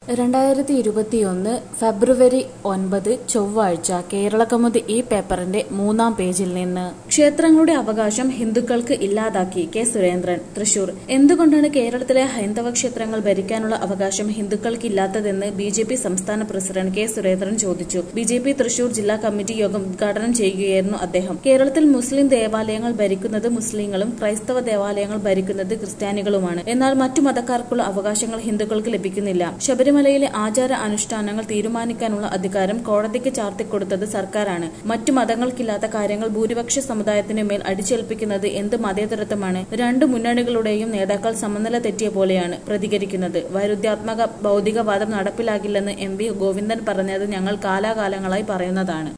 രണ്ടായിരത്തി ഇരുപത്തിയൊന്ന് ഫെബ്രുവരി ഒൻപത് ചൊവ്വാഴ്ച കേരളകൗമുദി ഈ പേപ്പറിന്റെ മൂന്നാം പേജിൽ നിന്ന് ക്ഷേത്രങ്ങളുടെ അവകാശം ഹിന്ദുക്കൾക്ക് ഇല്ലാതാക്കി കെ സുരേന്ദ്രൻ തൃശൂർ എന്തുകൊണ്ടാണ് കേരളത്തിലെ ഹൈന്ദവ ക്ഷേത്രങ്ങൾ ഭരിക്കാനുള്ള അവകാശം ഹിന്ദുക്കൾക്കില്ലാത്തതെന്ന് ബി ജെ പി സംസ്ഥാന പ്രസിഡന്റ് കെ സുരേന്ദ്രൻ ചോദിച്ചു ബി ജെ പി തൃശൂർ ജില്ലാ കമ്മിറ്റി യോഗം ഉദ്ഘാടനം ചെയ്യുകയായിരുന്നു അദ്ദേഹം കേരളത്തിൽ മുസ്ലിം ദേവാലയങ്ങൾ ഭരിക്കുന്നത് മുസ്ലിങ്ങളും ക്രൈസ്തവ ദേവാലയങ്ങൾ ഭരിക്കുന്നത് ക്രിസ്ത്യാനികളുമാണ് എന്നാൽ മറ്റു മതക്കാർക്കുള്ള അവകാശങ്ങൾ ഹിന്ദുക്കൾക്ക് ലഭിക്കുന്നില്ല ശബരിമലയിലെ ആചാര അനുഷ്ഠാനങ്ങൾ തീരുമാനിക്കാനുള്ള അധികാരം കോടതിക്ക് ചാർത്തിക്കൊടുത്തത് സർക്കാരാണ് മറ്റു മതങ്ങൾക്കില്ലാത്ത കാര്യങ്ങൾ ഭൂരിപക്ഷ സമുദായത്തിനു മേൽ അടിച്ചേൽപ്പിക്കുന്നത് എന്ത് മതേതരത്വമാണ് രണ്ട് മുന്നണികളുടെയും നേതാക്കൾ സമനില തെറ്റിയ പോലെയാണ് പ്രതികരിക്കുന്നത് വൈരുദ്ധ്യാത്മക ഭൗതികവാദം നടപ്പിലാകില്ലെന്ന് എം വി ഗോവിന്ദൻ പറഞ്ഞത് ഞങ്ങൾ കാലാകാലങ്ങളായി പറയുന്നതാണ്